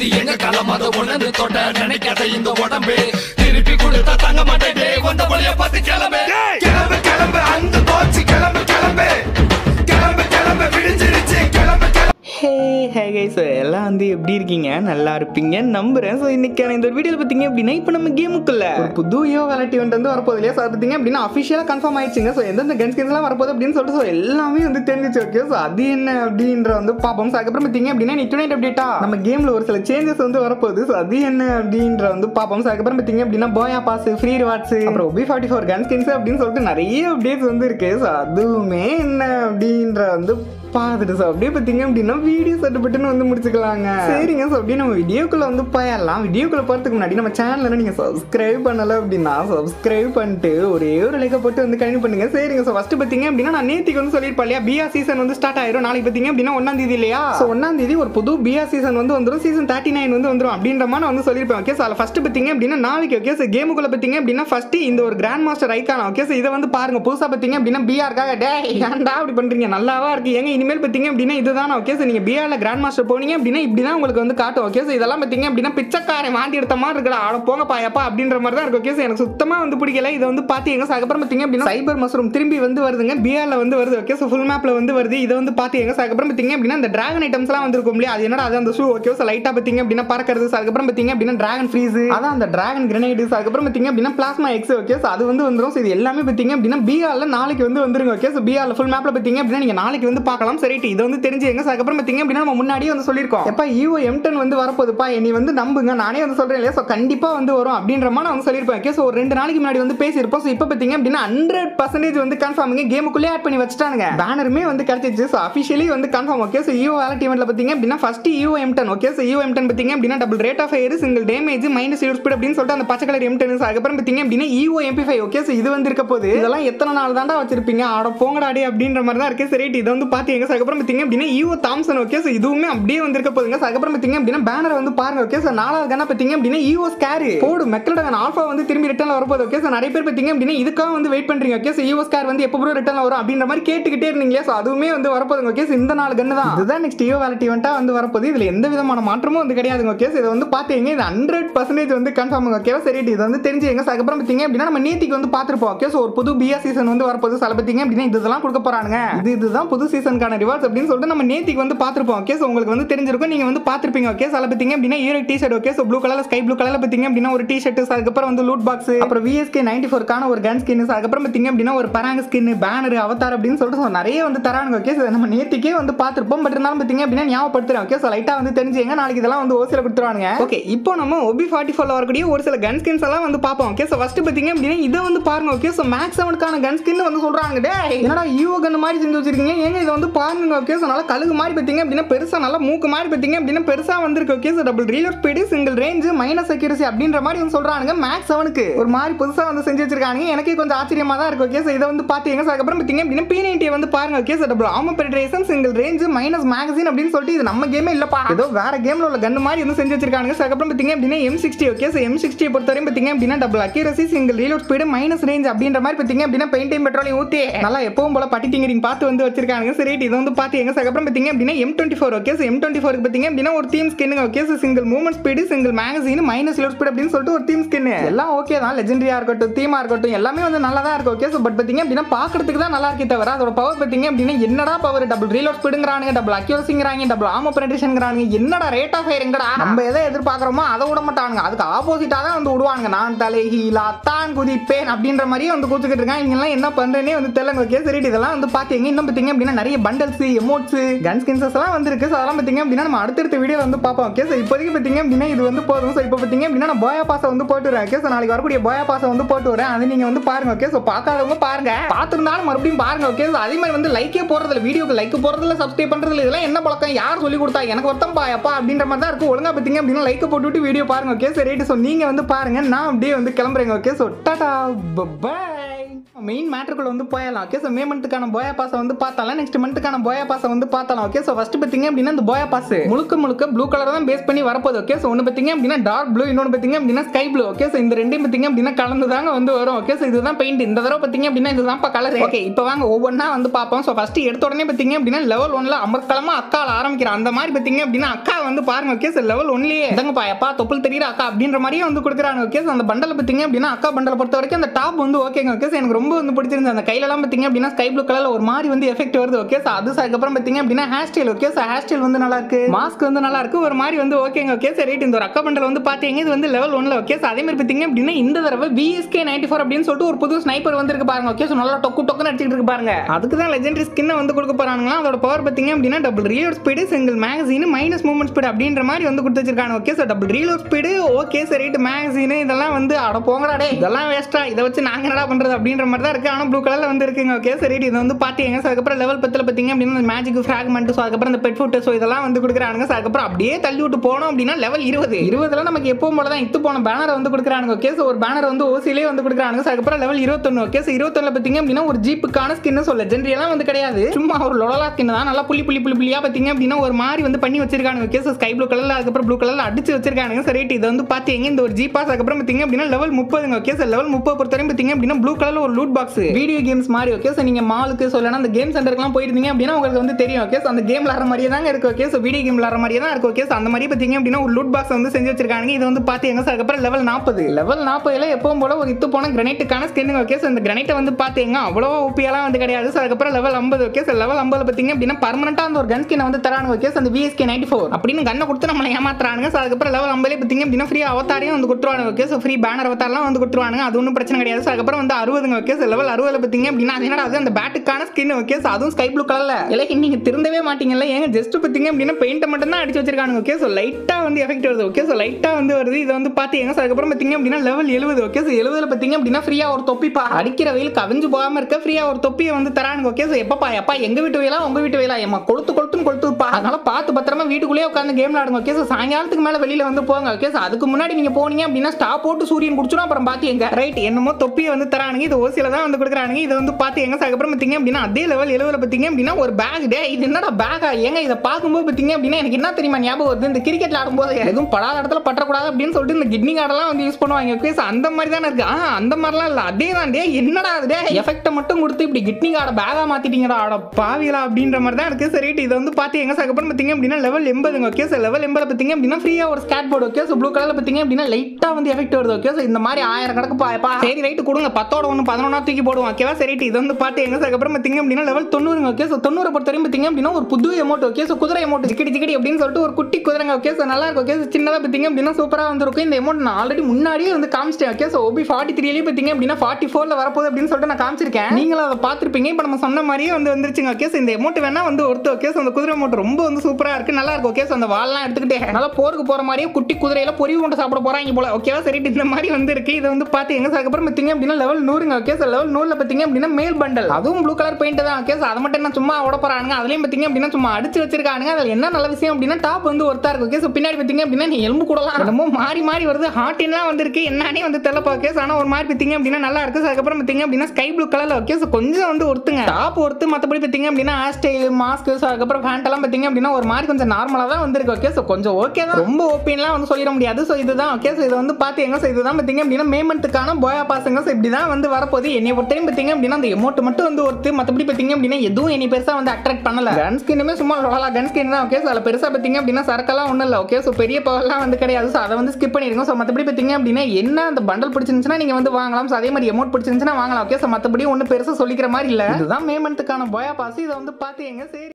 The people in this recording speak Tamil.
இது எங்க காலம் அதை உணர்ந்து தொட்ட நினைக்காத இந்த உடம்பு திருப்பி கொடுத்தா தங்க மாட்டேன் வந்த வழிய பார்த்து கிளம்பு கிளம்பு கிளம்பு அந்த போச்சு கிளம்பு கிளம்பு கிளம்பு கிளம்பு விடிஞ்சிருச்சு கிளம்பு கிளம்பு ஹே ஹே கை ஸோ எல்லாம் வந்து எப்படி இருக்கீங்க நல்லா இருப்பீங்க நம்புறேன் ஸோ இன்னைக்கான இந்த வீடியோவில் பார்த்தீங்க அப்படின்னா இப்போ நம்ம கேமுக்குள்ள ஒரு புது யோ வெரைட்டி வந்து வந்து வரப்போகுது இல்லையா ஸோ அது பார்த்தீங்க அப்படின்னா அஃபிஷியலாக கன்ஃபார்ம் ஆயிடுச்சுங்க ஸோ எந்தெந்த கன் ஸ்கின்ஸ்லாம் வரப்போகுது அப்படின்னு சொல்லிட்டு ஸோ எல்லாமே வந்து தெரிஞ்சிச்சு ஓகே ஸோ அது என்ன அப்படின்ற வந்து பார்ப்போம் ஸோ அதுக்கப்புறம் பார்த்தீங்க அப்படின்னா நீ டுனைட் அப்டேட்டா நம்ம கேமில் ஒரு சில சேஞ்சஸ் வந்து வரப்போகுது ஸோ அது என்ன அப்படின்ற வந்து பார்ப்போம் ஸோ அதுக்கப்புறம் பார்த்தீங்க அப்படின்னா போயா பாஸ் ஃப்ரீ ரிவார்ட்ஸ் அப்புறம் OB forty four gun skins அப்படின்னு சொல்லிட்டு நிறைய அப்டேட்ஸ் வந்து இருக்கு ஸோ அதுவுமே என்ன அப்படின்ற வந்து பார்த்துட்டு ஸோ அப்படியே பார்த்தீங்க அப்படின்னா வீடியோ சட்டுப்பட்டுன்னு வந்து முடிச்சுக்கலாங்க சரிங்க ஸோ அப்படியே நம்ம வீடியோக்குள்ள வந்து போயிடலாம் வீடியோக்குள்ள போகிறதுக்கு முன்னாடி நம்ம சேனலில் நீங்கள் சப்ஸ்கிரைப் பண்ணலை அப்படின்னா சப்ஸ்கிரைப் பண்ணிட்டு ஒரே ஒரு லைக்கை போட்டு வந்து கண்டினியூ பண்ணுங்க சரிங்க ஸோ ஃபஸ்ட்டு பார்த்தீங்க அப்படின்னா நான் நேத்திக்கு வந்து சொல்லியிருப்பேன் இல்லையா பிஆர் சீசன் வந்து ஸ்டார்ட் ஆயிரும் நாளைக்கு பார்த்தீங்க அப்படின்னா ஒன்றாம் தேதி இல்லையா ஸோ ஒன்றாம் தேதி ஒரு புது பிஆர் சீசன் வந்து வந்துடும் சீசன் தேர்ட்டி நைன் வந்து வந்துடும் அப்படின்ற மாதிரி நான் வந்து சொல்லியிருப்பேன் ஓகே ஸோ அதில் ஃபஸ்ட்டு பார்த்தீங்க அப்படின்னா நாளைக்கு ஓகே ஸோ கேமுக்குள்ள பார்த்தீங்க அப்படின்னா ஃபர்ஸ்ட் இந்த ஒரு கிராண்ட் மாஸ்டர் ஐக்கான ஓகே ஸோ இதை வந்து பாருங்க புதுசாக பார்த்தீங்க அப்படின்னா பிஆர்க்காக டே ஏன்டா அப்படி பண்ணுறீங்க நல்லாவா இருக்கு ஏங்க இனிமேல் பார்த்தீங்க அப்படின்னா இதுதான் ஓகே ஸோ நீங்கள் பிஆர்ல கிராண்ட் மாஸ்டர் போனீங்க அப்படின்னா இப்படி தான் உங்களுக்கு வந்து காட்டும் ஓகே ஸோ இதெல்லாம் பார்த்தீங்க அப்படின்னா பிச்சைக்காரன் வாண்டி எடுத்த மாதிரி இருக்கல ஆட போங்க பாயப்பா அப்படின்ற மாதிரி தான் இருக்கு ஓகே ஸோ எனக்கு சுத்தமாக வந்து பிடிக்கல இதை வந்து பார்த்தீங்க ஸோ அதுக்கப்புறம் பார்த்தீங்க அப்படின்னா சைபர் மஷ்ரூம் திரும்பி வந்து வருதுங்க பிஆர்ல வந்து வருது ஓகே ஸோ ஃபுல் மேப்ல வந்து வருது இதை வந்து பார்த்தீங்க ஸோ அதுக்கப்புறம் பார்த்தீங்க அப்படின்னா இந்த டிராகன் ஐட்டம்ஸ்லாம் வந்திருக்கும் இல்லையா அது என்னடா அது அந்த ஷூ ஓகே ஸோ லைட்டாக பார்த்தீங்க அப்படின்னா பறக்கிறது ஸோ அதுக்கப்புறம் பார்த்தீங்க அப்படின்னா டிராகன் ஃப்ரீஸ் அதான் அந்த டிராகன் கிரனைடு அதுக்கப்புறம் பார்த்தீங்க அப்படின்னா பிளாஸ்மா எக்ஸ் ஓகே ஸோ அது வந்து வந்துடும் ஸோ இது எல்லாமே பார்த்தீங்க அப்படின்னா பிஆர்ல நாளைக்கு வந்து வந்துருங்க ஓகே ஸோ பிஆர்ல ஃபுல் மேப்ல பார்த்தீங்க அப்படின்னா நீங்க நாளைக்கு வந்து பார்க்கலாம் சரி இதை வந்து தெரிஞ்சுங்க ஸோ அதுக்கப்புறம் பார்த்தீங்க அப்படின்னா நம்ம முன்னாடியே வந்து சொல்லியிருக்கோம் எப்பா ஈவோ எம் டென் வந்து வரப்போகுதுப்பா நீ வந்து நம்புங்க நானே வந்து சொல்றேன் இல்லையா ஸோ கண்டிப்பாக வந்து வரும் அப்படின்ற மாதிரி நான் வந்து சொல்லியிருப்பேன் ஓகே ஸோ ஒரு ரெண்டு நாளைக்கு முன்னாடி வந்து பேசியிருப்போம் ஸோ இப்போ பார்த்தீங்க அப்படின்னா ஹண்ட்ரட் பர்சன்டேஜ் வந்து கன்ஃபார்முங்க கேமுக்குள்ளே ஆட் பண்ணி வச்சுட்டானுங்க பேனருமே வந்து கிடைச்சிச்சு ஸோ அஃபிஷியலி வந்து confirm okay so evo vault ஈவெண்ட்ல பார்த்தீங்க அப்படின்னா first evo M ten okay so evo M ten பார்த்தீங்க அப்படின்னா double rate of fire single damage minus your speed அப்படின்னு சொல்லிட்டு அந்த பச்சை கலர் எம் டென் அதுக்கப்புறம் பார்த்தீங்க அப்படின்னா evo MP five okay so இது வந்து இருக்க போது இதெல்லாம் எத்தனை நாள் தாண்டா வச்சிருப்பீங்க ஆட போங்கடாடி அப்படின்ற மாதிரி தான் இருக்கு சரி இதை வந்து பார்த்தீங்க ஸோ அதுக்கப்புறம் பார்த்தீங்க அப்படின்னா ஈவோ தாம்சன் ஓகே ஸோ இதுவுமே அப்படியே வந்திருக்க போதுங்க ஸோ அதுக்கப்புறம் பார்த்தீங்க அப்படின்னா பேனர் வந்து பாருங்க ஓகே ஸோ நாலாவது கண்ணா பார்த்தீங்க அப்படின்னா ஈவோ ஸ்கேர் போடு மெக்கலடகன் ஆல்ஃபா வந்து திரும்பி ரிட்டர்ல வரப்போது ஓகே ஸோ நிறைய பேர் பார்த்தீங்க அப்படின்னா இதுக்காக வந்து வெயிட் பண்றீங்க ஓகே ஸோ ஈவோ ஸ்கேர் வந்து எப்போ ப்ரோ ரிட்டர்ல வரும் அப்படின்ற மாதிரி கேட்டுக்கிட்டே இருந்தீங்க ஸோ அதுவுமே வந்து வரப்போதுங்க ஓகே ஸோ இந்த நாலு கண்ணு தான் இதுதான் நெக்ஸ்ட் ஈவோ வேலட்டி இவெண்ட்டாக வந்து வரப்போது இதுல எந்த விதமான மாற்றமும் வந்து கிடையாதுங்க ஓகே ஸோ இதை வந்து பார்த்தீங்க இது ஹண்ட்ரட் பர்சன்டேஜ் வந்து கன்ஃபார்ம் ஓகே சரி இது வந்து தெரிஞ்சுங்க ஸோ அதுக்கப்புறம் பார்த்தீங்க அப்படின்னா நம்ம நேத்திக்கு வந்து பார்த்துருப்போம் ஓகே ஸோ ஒரு புது பிஆர் சீசன் வந்து வரப்போது சில பார்த்தீங்க அப்படின்னா இது இதெல்லாம் கொடுக்க போறானுங்க இது இதுதான் புது சீசனுக்கான ரிவார்ட்ஸ் அப்படின்னு சொல்லிட்டு நம்ம நேத்திக்கு வந்து பார்த்துருப்போம் ஓகே ஸோ உங்களுக்கு வந்து தெரிஞ்சிருக்கும் நீங்க வந்து பார்த்துருப்பீங்க ஓகே சில பார்த்தீங்க அப்படின்னா hero T shirt okay so blue கலர்ல ஸ்கை ப்ளூ கலர்ல பார்த்தீங்க அப்படின்னா ஒரு டி ஷர்ட் அதுக்கப்புறம் வந்து லூட் பாக்ஸ் அப்புறம் விஎஸ்கே நைன்டி ஃபோர்க்கான ஒரு கன் ஸ்கின் அதுக்கப்புறம் பார்த்தீங்க அப்படின்னா ஒரு பராங்க ஸ்கின் பேனர் அவதார் அப்படின்னு சொல்லிட்டு so நிறைய வந்து தரானுங்க ஓகே ஸோ நம்ம நேத்திக்கே வந்து பார்த்துருப்போம் பட் இருந்தாலும் பார்த்தீங்க அப்படின்னா ஞாபகப்படுத்துறேன் ஓகே ஸோ லைட்டாக வந்து தெரிஞ்சுங்க நாளைக்கு இதெல்லாம் வந்து ஓசியில் கொடுத்துருவாங்க ஓகே இப்போ நம்ம ஒபி ஃபார்ட்டி ஃபோர்ல வரக்கூடிய ஒரு சில கன் ஸ்கின்ஸ் எல்லாம் வந்து பார்ப்போம் ஓகே ஸோ ஃபர்ஸ்ட் பார்த்தீங்க அப்படின்னா இதை வந்து பாருங்க ஓகே ஸோ மேக்ஸ் செவனுக்கான கன் ஸ்கின் வந்து சொல்றாங்க டே என்னடா யூ கன் மாதிரி செஞ்சு வச்சிருக்கீங்க ஏங்க இதை வந்து பாருங்க ஓகே ஸோ நல்லா கழுகு மாதிரி பார்த்தீங்க அப்படின்னா பெருசா நல்லா மூக்கு மாதிரி பார்த்தீங்க அப்படின்னா பெருசா வந்திருக்கு okay so double reload speed single range minus accuracy அப்படின்ற மாதிரி வந்து சொல்றாங்க மேக்ஸ் செவனுக்கு ஒரு மாதிரி புதுசா வந்து செஞ்சு வச்சிருக்காங்க எனக்கே கொஞ்சம் ஆச்சரியமா தான் இருக்கு ஓகே ஸோ இதை வந்து பார்த்தீங்க ஸோ அதுக்கப்புறம் பார்த்தீங்க அப்படின்னா பி நைன்டியை வந்து பாருங்க ஓகே ஸோ டபுள் ஆம penetration single range minus magazine அப்படின்னு சொல்லிட்டு இது நம்ம கேமே இல்லப்பா ஏதோ வேற கேம்ல உள்ள கன் மாதிரி வந்து செஞ்சு வச்சிருக்காங்க ஸோ அதுக்கப்புறம் பார்த்தீங்க அப்படின்னா M sixty okay so M சிக்ஸ்டியை பொறுத்தவரையும் பார்த்தீங்க அப்படின்னா double accuracy single reload speed minus range அப்படின்ற மாதிரி பார்த்தீங்க அப்படின்னா பெயிண்டையும் பெட்ரோலையும் ஊற்றி நல்லா எப்பவும் போல பட்டி டிங்கரிங் பார்த்து வந்து வச்சிருக்காங்க சரி இது வந்து பார்த்தீங்க ஸோ அதுக்கப்புறம் பார்த்தீங்க அப்படின்னா M twenty four okay so M twenty ஃபோருக்கு பார்த்தீங்க அப்படின்னா ஒரு தீம் ஸ்கின்னுங்க okay so single movement speed single magazine minus load speed அப்படின்னு சொல்லிட்டு ஒரு தீம் ஸ்கின் எல்லாம் ஓகே தான் லெஜெண்டரியா இருக்கட்டும் தீமா இருக்கட்டும் எல்லாமே வந்து நல்லா தான் இருக்கு ஓகே ஸோ பட் பார்த்தீங்க அப்படின்னா பார்க்கறதுக்கு தான் நல்லா இருக்கே தவிர அதோட பவர் பார்த்தீங்க அப்படின்னா என்னடா பவர் டபுள் ரீலோட் ஸ்பீடுங்கிறானுங்க டபுள் அக்யூரசிங்கிறாங்க டபுள் ஆமோ பெனட்ரேஷன்ங்கிறானுங்க என்னடா ரேட் ஆஃப் ஃபயர் எங்கடா நம்ம எதை எதிர்பார்க்குறோமோ அதை விட மாட்டானுங்க அதுக்கு ஆப்போசிட்டாக தான் வந்து விடுவானுங்க நான் தலைகீழா தான் குதிப்பேன் அப்படின்ற மாதிரியே வந்து கூத்துக்கிட்டு இருக்காங்க இவங்கெல்லாம் என்ன பண்றேனே வந்து தெரியல ஓகே சரி இதெல்லாம் வந்து பார்த்தீங்க இன்னும் பார்த்தீங்க அப்படின்னா நிறைய பண்டல்ஸ் எமோட்ஸ் கன் ஸ்கின்சஸ் எல்லாம் வந்துருக்கு ஸோ அதெல்லாம் பார்த்தீங்க அப்படின்னா நம்ம அடுத்தடுத்த வீடியோ வந்து பார்ப்போம் ஓகே ஸோ இப்போதைக்கு பார்த்தீங்க அப்படின்னா இது வந்து போதும் ஸோ இப்போ பார்த்தீங்க அப்படின்னா நான் போயா பாசை வந்து போட்டு வரேன் ஓகே ஸோ நாளைக்கு வரக்கூடிய போயா பாசை வந்து போட்டு வரேன் அது நீங்க வந்து பாருங்க ஓகே ஸோ பார்க்காதவங்க பாருங்க பார்த்துருந்தாலும் மறுபடியும் பாருங்க ஓகே ஸோ அதே மாதிரி வந்து லைக்கே போடுறதுல வீடியோக்கு லைக் போடுறதுல சப்ஸ்கிரைப் பண்றதுல இதெல்லாம் என்ன பழக்கம் யார் சொல்லி கொடுத்தா எனக்கு ஒருத்தம் பாயப்பா அப்படின்ற மாதிரி தான் இருக்கும் ஒழுங்கா பார்த்தீங்க அப்படின்னா லைக் போட்டுவிட்டு வீடியோ பாருங்க ஓகே சரி ரைட்டு ஸோ நீங்க வந்து பாருங்க நான் அப்படியே வந்து கிளம்புறேங்க okay so tata bye main மேட்டருக்குள்ள வந்து போயிடலாம் ஓகே ஸோ மே மந்த்துக்கான போயா பாஸை வந்து பார்த்தாலாம் நெக்ஸ்ட் மந்த்துக்கான போயா பாஸை வந்து பார்த்தலாம் ஓகே ஸோ ஃபர்ஸ்ட் பார்த்தீங்க அப்படின்னா இந்த போயா பாஸ் முழுக்க முழுக்க ப்ளூ கலர் தான் பேஸ் பண்ணி வரப்போகுது ஓகே ஸோ ஒன்று பார்த்தீங்க அப்படின்னா டார்க் ப்ளூ இன்னொன்று பார்த்தீங்க அப்படின்னா ஸ்கை ப்ளூ ஓகே ஸோ இந்த ரெண்டையும் பார்த்தீங்க அப்படின்னா கலந்து தாங்க வந்து வரும் ஓகே ஸோ இதுதான் பெயிண்ட் இந்த தடவை பார்த்தீங்க அப்படின்னா இதுதான் கலர் ஓகே இப்போ வாங்க ஒவ்வொன்றா வந்து பார்ப்போம் ஸோ ஃபர்ஸ்ட் எடுத்த உடனே பார்த்தீங்க அப்படின்னா லெவல் ஒன்ல அமர்க்கலமா அக்கால ஆரம்பிக்கிறோம் அந்த மாதிரி பார்த்தீங்க அப்படின்னா அக்கா வந்து பாருங்க ஓகே ஸோ லெவல் ஒன்லயே இதங்கப்பா எப்பா தொப்புள் தெரியுற அக்கா அப்படின்ற மாதிரியே வந்து கொடுக்குறாங்க ஓகே ஸோ அந்த பண்டல் பார்த்தீங்க அப்படின்னா அக்கா பண்டலை பொறுத்த வரைக்கும் அந்த டாப் வந்து ஓகேங்க ஓகே ஸோ எனக்கு ரொம்ப வந்து பிடிச்சிருந்தது அந்த கையிலலாம் பார்த்தீங்க அப்படின்னா ஸ்கை ப்ளூ கலர்ல ஒரு மாதிரி வந்து எஃபெக்ட் வருது ஓகே ஸோ அது அதுக்கப்புறம் பார்த்தீங்க அப்படின்னா hair style okay so hair style வந்து நல்லா இருக்கு மாஸ்க் வந்து நல்லா இருக்கு ஒரு மாதிரி வந்து ஓகேங்க ஓகே சார் ரைட் இந்த ஒரு அக்கா பண்டல் வந்து பார்த்தீங்க இது வந்து லெவல் ஒன்ல ஓகே ஸோ அதே மாதிரி பார்த்தீங்க அப்படின்னா இந்த தடவை பிஎஸ்கே நைன்டி ஃபோர் அப்படின்னு சொல்லிட்டு ஒரு புது ஸ்னைப்பர் வந்திருக்கு பாருங்க ஓகே ஸோ நல்லா டொக்கு டொக்குன்னு அடிச்சிட்டு இருக்கு பாருங்க அதுக்கு தான் லெஜெண்டரி ஸ்கின்னை வந்து கொடுக்க போறாங்களா அதோட பவர் பார்த்தீங்க அப்படின்னா double reload speed single magazine minus movement speed அப்படின்ற மாதிரி வந்து கொடுத்து வச்சிருக்காங்க okay so double reload speed okay sir right magazine இதெல்லாம் வந்து அட போங்கடா டே இதெல்லாம் வேஸ்டா இதை வச்சு நாங்க என்னடா பண்றது அப்படின்ற மாதிரி தான் இருக்கு ஆனால் ப்ளூ கலர்ல வந்து இருக்குங்க ஓகே சரி இது வந்து பாத்தீங்க ஸோ அதுக்கப்புறம் லெவல் பத்தில் பார்த்தீங்க அப்படின்னா மேஜிக் ஃப்ராக்மெண்ட் ஸோ அதுக்கப்புறம் இந்த பெட் ஃபுட் ஸோ இதெல்லாம் வந்து கொடுக்குறாங்க ஸோ அதுக்கப்புறம் அப்படியே தள்ளி விட்டு போனோம் அப்படின்னா லெவல் இருபது இருபதுல நமக்கு எப்பவும் போல தான் இத்து போன பேனர் வந்து கொடுக்குறாங்க ஓகே ஸோ ஒரு பேனர் வந்து ஓசிலே வந்து கொடுக்குறாங்க ஸோ அதுக்கப்புறம் லெவல் இருபத்தொன்னு ஓகே ஸோ இருபத்தொன்னு பார்த்தீங்க அப்படின்னா ஒரு ஜீப்புக்கான ஸ்கின்னு சொல்ல ஜென்ரியெல்லாம் வந்து கிடையாது சும்மா ஒரு லொலலா ஸ்கின் தான் நல்லா புள்ளி புள்ளி புள்ளி புள்ளியா பார்த்தீங்க அப்படின்னா ஒரு மாதிரி வந்து பண்ணி வச்சிருக்காங்க ஓகே ஸோ ஸ்கை ப்ளூ கலர்ல அதுக்கப்புறம் ப்ளூ கலர்ல அடிச்சு வச்சிருக்காங்க சரி இது வந்து பார்த்தீங்க இந்த ஒரு ஜீப்பாஸ் அதுக்கப்புறம் பார்த்தீங்க அப்படின்னா லெவல் முப்பதுங்க ஓகே சார் லெவல் முப்பது பொறுத்தவரைக்கும் பார்த்தீங்க அப்படின்னா ப்ளூ கலர்ல ஒரு லூட் பாக்ஸ் வீடியோ கேம்ஸ் மாதிரி ஓகே சார் நீங்க மாலுக்கு சொல்லலாம் அந்த கேம் சென்டருக்குலாம் போயிருந்தீங்க அப்படின்னா உங்களுக்கு வந்து தெரியும் ஓகே ஸோ அந்த கேம் விளாட்ற மாதிரியே தாங்க இருக்கு ஓகே ஸோ வீடியோ கேம் விளாட்ற மாதிரியே தான் இருக்கு ஓகே ஸோ அந்த மாதிரி பார்த்தீங்க அப்படின்னா ஒரு லூட் பாக்ஸ் வந்து செஞ்சு வச்சிருக்காங்க இது வந்து பார்த்தீங்க சார் அதுக்கப்புறம் லெவல் நாற்பது லெவல் நாற்பதுல எப்பவும் போல ஒரு இத்து போன கிரனைட்டுக்கான ஸ்கின்னுங்க ஓகே ஸோ இந்த கிரனைட்டை வந்து பார்த்தீங்க அவ்வளோ ஓபியெல்லாம் வந்து கிடையாது ஸோ அதுக்கப்புறம் லெவல் ஐம்பது ஓகே சார் லெவல் ஐம்பது பார்த்தீங்க அப்படின்னா பர்மனெண்ட்டாக அந்த ஒரு கன் ஸ்கின் வந்து தரானுங்க ஓகே ஸோ அந்த விஎஸ்கே நைன்டி ஃபோர் அப்படின்னு கண்ணை கொடுத்து நம்மளை ஏமாத்துறானுங்க ஸோ அதுக்கப்புறம் லெவல் ஐம்பதுல பார்த்தீங்க அப்படின்னா ஃப்ரீ அவதாரையும் வந்து கொடுத்துருவாங்க ஓகே ஸோ ஃப்ரீ பேனர் அவதாரெலாம் வந்து கொடுத்துருவாங்க அது ஒன்றும் பிரச்சனை கிடையாது ஸோ அதுக்கப்புறம் வந்து அறுபதுங்க ஓகே ஸோ லெவல் அறுபதுல பார்த்தீங்க அப்படின்னா அது என்னடா அது அந்த பேட்டுக்கான ஸ்கின் ஓகே ஸோ அதுவும் ஸ்கை ப்ளூ கலர்ல இல்லை நீங்க திருந்தவே மாட்டீங்கல்ல ஏங்க ஜஸ்ட் பார்த்தீங்க அப்படின்னா பெயிண்ட்டை மட்டும் தான் அடிச்சு வச்சிருக்காங்க ஓகே ஸோ லைட்டாக வந்து எஃபெக்ட் வருது ஓகே ஸோ லைட்டாக வந்து வருது இது வந்து பார்த்தீங்க ஸோ அதுக்கப்புறம் பார்த்தீங்க அப்படின்னா லெவல் எழுபது ஓகே ஸோ எழுபதுல பார்த்தீங்க அப்படின்னா ஃப்ரீயாக ஒரு தொப்பிப்பா அடிக்கிற வெயில் கவிஞ்சு போகாம இருக்க ஃப்ரீயாக ஒரு தொப்பியை வந்து தரானுங்க ஓகே ஸோ எப்பப்பா எப்பா எங்க வீட்டு வேலா உங்க வீட்டு வேலா ஏமா கொளுத்து கொளுத்துன்னு கொளுத்துப்பா அதனால பார்த்து பத்திரமா வீட்டுக்குள்ளேயே உட்காந்து கேம் விளாடுங்க ஓகே ஸோ சாயங்காலத்துக்கு மேலே வெளியில வந்து போங்க ஓகே ஸோ அதுக்கு முன்னாடி நீங்க போனீங்க அப்படின்னா ஸ்டாப் போட்டு சூரியன் குடிச்சிடும் அப்புறம் பார்த்து எங்க ரைட் என்னமோ தொப்பியை வந்து தரானுங்க இது ஓசியில தான் வந்து கொடுக்குறானுங்க இதை வந்து பார்த்து எங்க அதுக்கப்புறம் பார்த்தீங்க அப்படின்னா அதே லெவல் எழுவல பார்த்தீங்க அப்படின்னா ஒரு பேக் டே இது என்னடா பேகா ஏங்க இதை பார்க்கும்போது பார்த்தீங்க அப்படின்னா எனக்கு என்ன தெரியுமா ஞாபகம் வருது இந்த கிரிக்கெட்ல ஆடும்போது எதுவும் படாத இடத்துல பற்றக்கூடாது அப்படின்னு சொல்லிட்டு இந்த கிட்னி கார்டெல்லாம் வந்து யூஸ் பண்ணுவாங்க ஓகே ஸோ அந்த மாதிரி தானே இருக்கு ஆ அந்த மாதிரிலாம் இல்லை அதே தான் டே என்னடா அது டே எஃபெக்ட்டை மட்டும் கொடுத்து இப்படி கிட்னி கார்டை பேகா மாத்திட்டீங்கடா ஆட பாவிலா அப்படின்ற மாதிரி தான் இருக்கு சரி இதை வந்து பார்த்து எங்க அதுக்கப்புறம் பார்த்தீங்க அப்படின்னா லெவல் எண்பதுங்க ஓகே ஸோ லெவல் எண்பது பார்த்தீங்க அப்படின்னா ஃப்ரீயா ஒரு skateboard okay so blue கலர்ல பார்த்தீங்க அப்படின்னா லைட்டா வந்து எஃபெக்ட் வருது ஓகே ஸோ இந்த மாதிரி ஆயிரம் கணக்கு பாப்பா சரி ரைட்டு கொடுங்க பத்தோட ஒன்று பதினொன்னா தூக்கி போடுவோம் ஓகேவா சரி இது வந்து பார்த்து எங்க அதுக்கப்புறம் பார்த்தீங்க அப்படின்னா லெவல் தொண்ணூறுங்க ஓகே ஸோ தொண்ணூறு பொறுத்தவரைக்கும் பார்த்தீங்க அப்படின்னா ஒரு புது எமௌண்ட் ஓகே ஸோ குதிரை எமௌண்ட் ஜிக்கடி ஜிக்கடி அப்படின்னு சொல்லிட்டு ஒரு குட்டி குதிரைங்க ஓகே ஸோ நல்லா இருக்கும் ஓகே ஸோ சின்னதாக பார்த்தீங்க அப்படின்னா சூப்பராக வந்துருக்கும் இந்த அமௌண்ட் நான் ஆல்ரெடி முன்னாடியே வந்து காமிச்சிட்டேன் ஓகே ஸோ ஓபி ஃபார்ட்டி த்ரீலேயே பார்த்தீங்க அப்படின்னா ஃபார்ட்டி ஃபோரில் வரப்போகுது அப்படின்னு சொல்லிட்டு நான் காமிச்சிருக்கேன் நீங்களும் அதை பார்த்துருப்பீங்க இப்போ நம்ம சொன்ன மாதிரியே வந்து வந்துருச்சுங்க ஓகே ஸோ இந்த அமௌண்ட் வேணா வந்து ஒருத்தர் ஓகே ஸோ அந்த குதிரை அமௌண்ட் ரொம்ப வந்து சூப்பராக இருக்கு நல்லா இருக்கும் ஓகே ஸோ அந்த வால்லாம் எடுத்துக்கிட்டே நல்லா போருக்கு போகிற மாதிரியே குட்டி குதிரையில பொறி கொண்டு சாப்பிட போகிறாங்க போல ஓகேவா சரி இந்த மாதிரி வந்து இருக்கு இதை வந்து பார்த்து எங்க அதுக்கப்புறம் பார்த்தீங்க அப்படின்னா லெவல் நூறுங்க ஓகே ஸோ லெவல் நூறில் பார்த்தீங்க அப்படின்னா மேல் பண்டல் அதுவும் ப்ளூ கலர் பெயிண்ட் தான் ஓகே ஸோ அதை மட்டும் என்ன சும்மா ஓட போறானுங்க அதுலயும் பார்த்தீங்க அப்படின்னா சும்மா அடிச்சு வச்சிருக்கானுங்க அதில் என்ன நல்ல விஷயம் அப்படின்னா டாப் வந்து ஒருத்தா இருக்கு ஓகே ஸோ பின்னாடி பார்த்தீங்க அப்படின்னா நீ எலும்பு கூடலாம் என்னமோ மாறி மாறி வருது ஹார்டின்லாம் வந்திருக்கு என்னன்னே வந்து தெரியல ஓகே ஆனால் ஒரு மாதிரி பார்த்தீங்க அப்படின்னா நல்லா இருக்கு ஸோ அதுக்கப்புறம் பார்த்தீங்க அப்படின்னா ஸ்கை ப்ளூ கலர்ல ஓகே ஸோ கொஞ்சம் வந்து ஒருத்துங்க டாப் ஒருத்து மற்றபடி பார்த்தீங்க அப்படின்னா ஹேர் மாஸ்க் ஸோ அதுக்கப்புறம் ஃபேண்ட் எல்லாம் பார்த்தீங்க அப்படின்னா ஒரு மாதிரி கொஞ்சம் நார்மலாக தான் வந்திருக்கு ஓகே ஸோ கொஞ்சம் ஓகே தான் ரொம்ப ஓப்பன்லாம் வந்து சொல்லிட முடியாது ஸோ இதுதான் ஓகே ஸோ இது வந்து பார்த்தீங்க ஸோ இதுதான் பார்த்தீங்க அப்படின்னா மேமெண்ட்டுக்கான போயா பாசங்க ஸோ இப்படி தான் வந்து வரப்போகுது என்னை பொறுத்தவரையும் பார்த்தீங்க அப்படின்னா அந்த எமௌண்ட் மட்டும் வந்து ஒருத்து மற்றபடி பார்த்தீங்க அப்படின்னா எதுவும் என்னை பெருசாக வந்து அட்ராக்ட் பண்ணல கன் ஸ்கின்னுமே சும்மா ரொலலாம் கன் ஸ்கின் தான் ஓகே ஸோ அதில் பெருசாக பார்த்தீங்க அப்படின்னா சரக்கெல்லாம் ஒன்றும் இல்லை ஓகே ஸோ பெரிய பவர்லாம் வந்து கிடையாது ஸோ அதை வந்து ஸ்கிப் பண்ணிருக்கோம் ஸோ மற்றபடி பார்த்தீங்க அப்படின்னா என்ன அந்த பண்டல் பிடிச்சிருந்துச்சுன்னா நீங்கள் வந்து வாங்கலாம் ஸோ அதே மாதிரி எமௌண்ட் பிடிச்சிருந்துச்சுன்னா வாங்கலாம் ஓகே ஸோ மற்றபடி ஒன்றும் பெருசாக சொல்லிக்கிற மாதிரி இல்லை இதுதான் மேமெண்ட்டுக்கான போயா பாஸ் இதை வந்து பார்த்தீங்க சரி